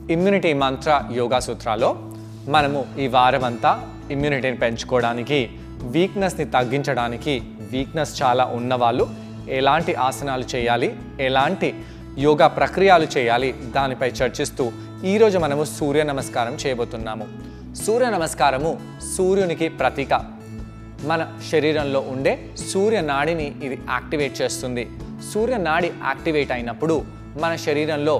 immunity మంత్ర యోగా సూత్రాలో మనము ఈ వారం అంతా ఇమ్యూనిటీని పెంచుకోవడానికి వీక్నెస్ని తగ్గించడానికి వీక్నెస్ చాలా ఉన్నవాళ్ళు ఎలాంటి ఆసనాలు చేయాలి ఎలాంటి యోగా ప్రక్రియలు చేయాలి దానిపై చర్చిస్తూ ఈరోజు మనము సూర్య నమస్కారం చేయబోతున్నాము సూర్య నమస్కారము సూర్యునికి ప్రతీక మన శరీరంలో ఉండే సూర్యనాడిని ఇది యాక్టివేట్ చేస్తుంది సూర్యనాడి యాక్టివేట్ అయినప్పుడు మన శరీరంలో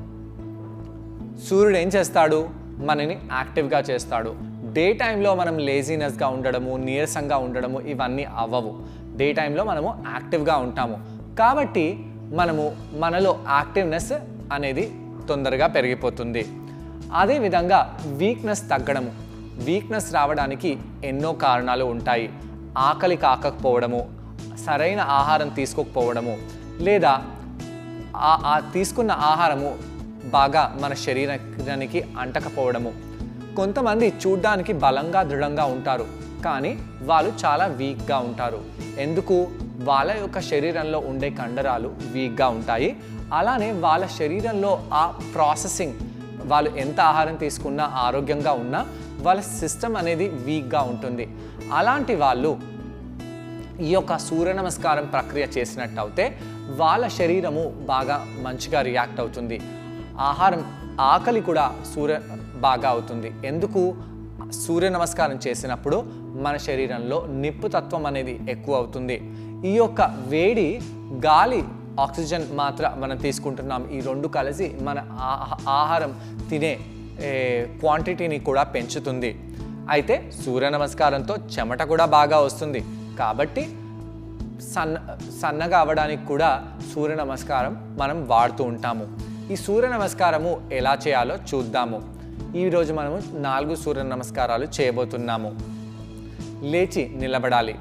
సూర్యుడు ఏం చేస్తాడు మనని యాక్టివ్గా చేస్తాడు డే టైంలో మనం లేజీనెస్గా ఉండడము నీరసంగా ఉండడము ఇవన్నీ అవ్వవు డే టైంలో మనము యాక్టివ్గా ఉంటాము కాబట్టి మనము మనలో యాక్టివ్నెస్ అనేది తొందరగా పెరిగిపోతుంది అదేవిధంగా వీక్నెస్ తగ్గడము వీక్నెస్ రావడానికి ఎన్నో కారణాలు ఉంటాయి ఆకలి కాకపోవడము సరైన ఆహారం తీసుకోకపోవడము లేదా ఆ ఆ తీసుకున్న ఆహారము బాగా మన శరీరానికి అంటకపోవడము కొంతమంది చూడ్డానికి బలంగా దృఢంగా ఉంటారు కానీ వాళ్ళు చాలా వీక్గా ఉంటారు ఎందుకు వాళ్ళ యొక్క శరీరంలో ఉండే కండరాలు వీక్గా ఉంటాయి అలానే వాళ్ళ శరీరంలో ఆ ప్రాసెసింగ్ వాళ్ళు ఎంత ఆహారం తీసుకున్నా ఆరోగ్యంగా ఉన్నా వాళ్ళ సిస్టమ్ అనేది వీక్గా ఉంటుంది అలాంటి వాళ్ళు ఈ యొక్క సూర్య నమస్కారం ప్రక్రియ చేసినట్టు అయితే వాళ్ళ శరీరము బాగా మంచిగా రియాక్ట్ అవుతుంది ఆహారం ఆకలి కూడా సూర్య బాగా అవుతుంది ఎందుకు సూర్య నమస్కారం చేసినప్పుడు మన శరీరంలో నిప్పు తత్వం అనేది ఎక్కువ అవుతుంది ఈ యొక్క వేడి గాలి ఆక్సిజన్ మాత్ర మనం తీసుకుంటున్నాం ఈ రెండు కలిసి మన ఆహ- ఆహారం తినే ఏ, క్వాంటిటీని కూడా పెంచుతుంది అయితే సూర్య నమస్కారంతో చెమట కూడా బాగా వస్తుంది కాబట్టి సన్న సన్నగా అవ్వడానికి కూడా సూర్య నమస్కారం మనం వాడుతూ ఉంటాము ఈ సూర్య నమస్కారము ఎలా చేయాలో చూద్దాము ఈరోజు మనము నాలుగు సూర్య నమస్కారాలు చేయబోతున్నాము లేచి నిలబడాలి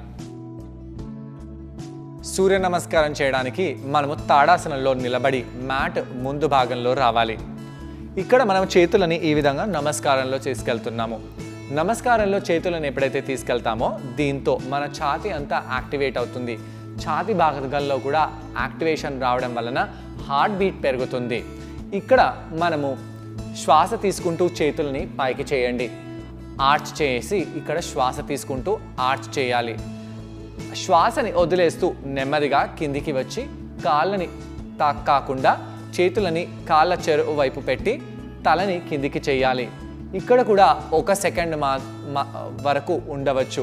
సూర్య నమస్కారం చేయడానికి మనము తాడాసనంలో నిలబడి మ్యాట్ ముందు భాగంలో రావాలి ఇక్కడ మనం చేతులని ఈ విధంగా నమస్కారంలో తీసుకెళ్తున్నాము నమస్కారంలో చేతులను ఎప్పుడైతే తీసుకెళ్తామో దీంతో మన ఛాతి అంతా యాక్టివేట్ అవుతుంది ఛాతి భాగంలో కూడా యాక్టివేషన్ రావడం వలన హార్ట్ బీట్ పెరుగుతుంది ఇక్కడ మనము శ్వాస తీసుకుంటూ చేతులని పైకి చేయండి ఆర్చ్ చేసి ఇక్కడ శ్వాస తీసుకుంటూ ఆర్చ్ చేయాలి శ్వాసని వదిలేస్తూ నెమ్మదిగా కిందికి వచ్చి కాళ్ళని తాక్ కాకుండా చేతులని కాళ్ళ చెరువు వైపు పెట్టి తలని కిందికి చేయాలి ఇక్కడ కూడా ఒక సెకండ్ మా మా- వరకు ఉండవచ్చు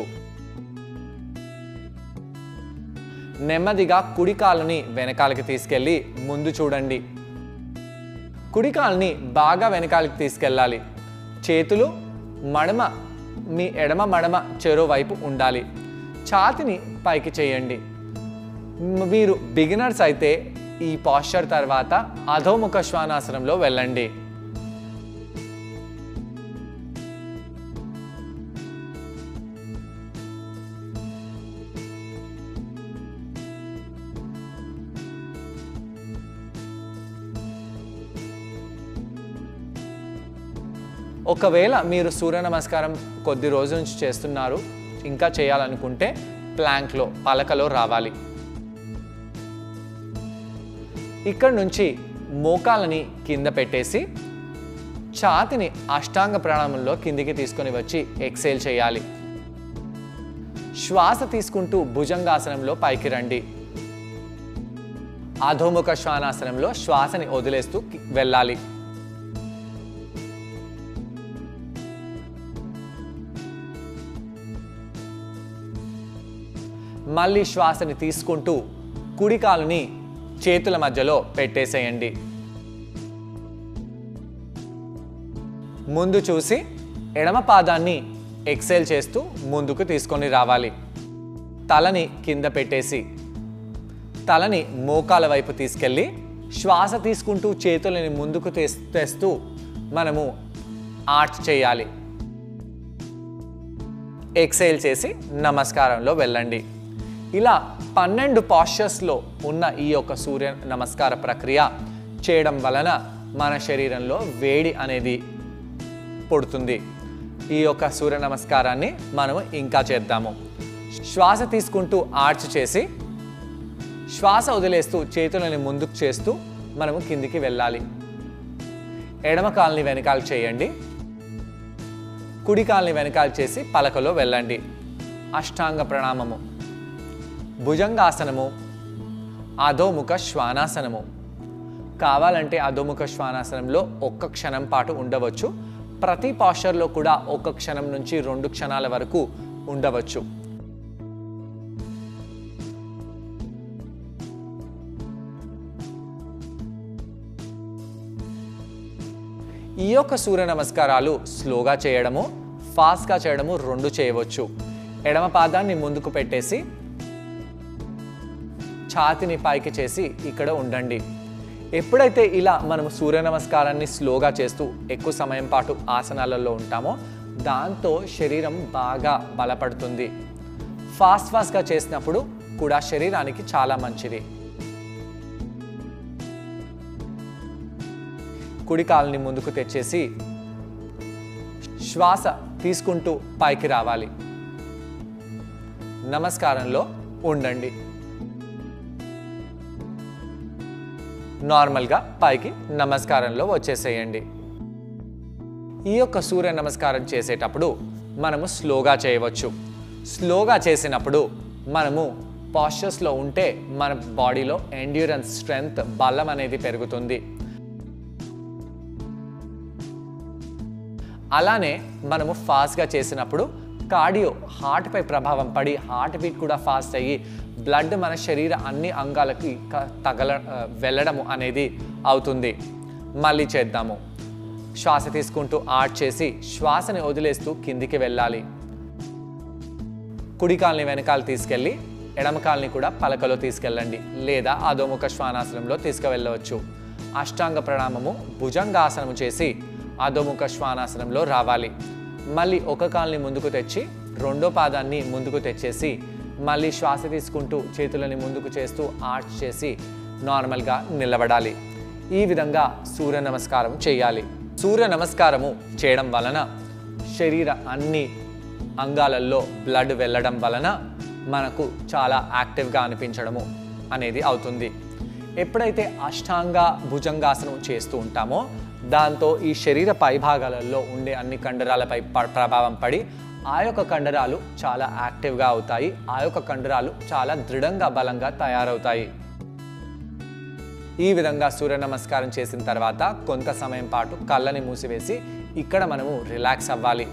నెమ్మదిగా కుడి కాలుని వెనకాలకి తీసుకెళ్ళి ముందు చూడండి కుడి కాలుని బాగా వెనకాలకి తీసుకెళ్ళాలి చేతులు మడమ మీ ఎడమ మడమ చెరో వైపు ఉండాలి ఛాతిని పైకి చేయండి మ్, మీరు బిగినర్స్ అయితే ఈ పాశ్చర్ తర్వాత అధోముఖ శ్వానాసనంలో వెళ్ళండి ఒకవేళ మీరు సూర్య నమస్కారం కొద్ది రోజుల నుంచి చేస్తున్నారు ఇంకా చేయాలనుకుంటే ప్లాంక్లో పలకలో రావాలి ఇక్కడ నుంచి మోకాలని కింద పెట్టేసి ఛాతిని అష్టాంగ ప్రాణాయామంలో కిందికి తీసుకొని వచ్చి ఎక్సేల్ చేయాలి శ్వాస తీసుకుంటూ భుజంగాసనంలో పైకి రండి అధోముఖ శ్వానాసనంలో శ్వాసని వదిలేస్తూ కి- వెళ్ళాలి మళ్ళీ శ్వాసని తీసుకుంటూ కుడి కాలుని చేతుల మధ్యలో పెట్టేసేయండి ముందు చూసి ఎడమ పాదాన్ని ఎక్సెల్ చేస్తూ ముందుకు తీసుకొని రావాలి తలని కింద పెట్టేసి తలని మోకాల వైపు తీసుకెళ్ళి శ్వాస తీసుకుంటూ చేతులని ముందుకు తెస్- తెస్తూ మనము ఆర్చ్ చేయాలి ఎక్సైల్ చేసి నమస్కారంలో వెళ్ళండి ఇలా పన్నెండు పాశ్చర్స్లో ఉన్న ఈ యొక్క సూర్య నమస్కార ప్రక్రియ చేయడం వలన మన శరీరంలో వేడి అనేది పుడుతుంది ఈ యొక్క సూర్య నమస్కారాన్ని మనము ఇంకా చేద్దాము శ్వాస తీసుకుంటూ ఆర్చ్ చేసి శ్వాస వదిలేస్తూ చేతులని ముందుకు చేస్తూ మనము కిందికి వెళ్ళాలి ఎడమ కాల్ని వెనకాల చేయండి కుడి కాల్ని వెనకాల చేసి పలకలో వెళ్ళండి అష్టాంగ ప్రణామము భుజంగాసనము అధోముఖ శ్వానాసనము కావాలంటే అధోముఖ శ్వానాసనంలో ఒక్క క్షణం పాటు ఉండవచ్చు ప్రతి పాస్చర్లో కూడా ఒక క్షణం నుంచి రెండు క్షణాల వరకు ఉండవచ్చు ఈ యొక్క సూర్య నమస్కారాలు స్లోగా చేయడము ఫాస్ట్గా చేయడము రెండు చేయవచ్చు ఎడమ పాదాన్ని ముందుకు పెట్టేసి ఛాతిని పైకి చేసి ఇక్కడ ఉండండి ఎప్పుడైతే ఇలా మనం సూర్య నమస్కారాన్ని స్లోగా చేస్తూ ఎక్కువ సమయం పాటు ఆసనాలలో ఉంటామో దాంతో శరీరం బాగా బలపడుతుంది ఫాస్ట్ ఫాస్ట్గా చేసినప్పుడు కూడా శరీరానికి చాలా మంచిది కుడి కాలుని ముందుకు తెచ్చేసి శ్వాస తీసుకుంటూ పైకి రావాలి నమస్కారంలో ఉండండి నార్మల్గా పైకి నమస్కారంలో వచ్చేసేయండి ఈ యొక్క సూర్య నమస్కారం చేసేటప్పుడు మనము స్లోగా చేయవచ్చు స్లోగా చేసినప్పుడు మనము పాస్చర్స్లో ఉంటే మన బాడీలో ఎండ్యూరెన్స్ స్ట్రెంగ్త్ బలం అనేది పెరుగుతుంది అలానే మనము ఫాస్ట్గా చేసినప్పుడు కార్డియో హార్ట్పై ప్రభావం పడి హార్ట్ బీట్ కూడా ఫాస్ట్ అయ్యి బ్లడ్ మన శరీర అన్ని అంగాలకి క- తగల ఆ, వెళ్ళడము అనేది అవుతుంది మళ్ళీ చేద్దాము శ్వాస తీసుకుంటూ ఆర్ట్ చేసి శ్వాసని వదిలేస్తూ కిందికి వెళ్ళాలి కుడి కాల్ని వెనకాల తీసుకెళ్ళి ఎడమ కాల్ని కూడా పలకలో తీసుకెళ్ళండి లేదా అధోముఖ శ్వానాసనంలో తీసుకువెళ్ళవచ్చు అష్టాంగ ప్రణామము భుజంగాసనము చేసి అధోముఖ శ్వానాసనంలో రావాలి మళ్ళీ ఒక కాల్ని ముందుకు తెచ్చి రెండో పాదాన్ని ముందుకు తెచ్చేసి మళ్ళీ శ్వాస తీసుకుంటూ చేతులని ముందుకు చేస్తూ ఆర్చ్ చేసి నార్మల్గా నిలబడాలి ఈ విధంగా సూర్య నమస్కారం చేయాలి సూర్య నమస్కారము చేయడం వలన శరీర అన్ని అంగాలలో బ్లడ్ వెళ్ళడం వలన మనకు చాలా యాక్టివ్గా అనిపించడము అనేది అవుతుంది ఎప్పుడైతే అష్టాంగ భుజంగాసనం చేస్తూ ఉంటామో దాంతో ఈ శరీర పైభాగాలలో ఉండే అన్ని కండరాలపై ప- ప్రభావం పడి ఆ యొక్క కండరాలు చాలా యాక్టివ్గా అవుతాయి ఆ యొక్క కండరాలు చాలా దృఢంగా బలంగా తయారవుతాయి ఈ విధంగా సూర్య నమస్కారం చేసిన తర్వాత కొంత సమయం పాటు కళ్ళని మూసివేసి ఇక్కడ మనము రిలాక్స్ అవ్వాలి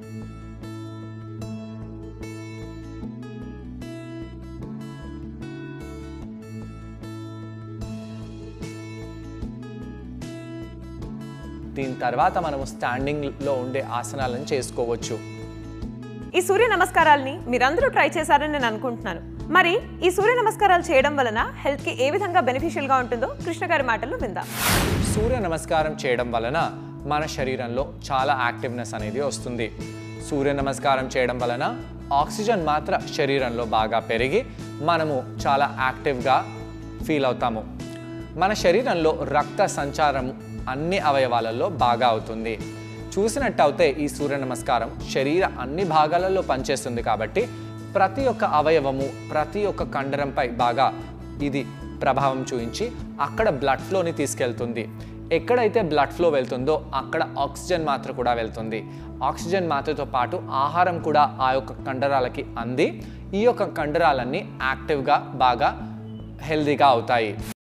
దీని తర్వాత మనము స్టాండింగ్లో ఉండే ఆసనాలను చేసుకోవచ్చు ఈ సూర్య నమస్కారాల్ని మీరందరూ ట్రై చేశారని నేను అనుకుంటున్నాను మరి ఈ సూర్య నమస్కారాలు చేయడం వలన హెల్త్కి ఏ విధంగా బెనిఫిషియల్గా ఉంటుందో కృష్ణ గారి మాటల్లో విందాం సూర్య నమస్కారం చేయడం వలన మన శరీరంలో చాలా యాక్టివ్నెస్ అనేది వస్తుంది సూర్య నమస్కారం చేయడం వలన ఆక్సిజన్ మాత్ర శరీరంలో బాగా పెరిగి మనము చాలా యాక్టివ్గా ఫీల్ అవుతాము మన శరీరంలో రక్త సంచారం అన్ని అవయవాలలో బాగా అవుతుంది చూసినట్టయితే ఈ సూర్య నమస్కారం శరీర అన్ని భాగాలలో పనిచేస్తుంది కాబట్టి ప్రతి ఒక్క అవయవము ప్రతి ఒక్క కండరంపై బాగా ఇది ప్రభావం చూపించి అక్కడ బ్లడ్ ఫ్లోని తీసుకెళ్తుంది ఎక్కడైతే బ్లడ్ ఫ్లో వెళ్తుందో అక్కడ ఆక్సిజన్ మాత్ర కూడా వెళ్తుంది ఆక్సిజన్ మాత్రతో పాటు ఆహారం కూడా ఆ యొక్క కండరాలకి అంది ఈ యొక్క కండరాలన్నీ యాక్టివ్గా బాగా హెల్దీగా అవుతాయి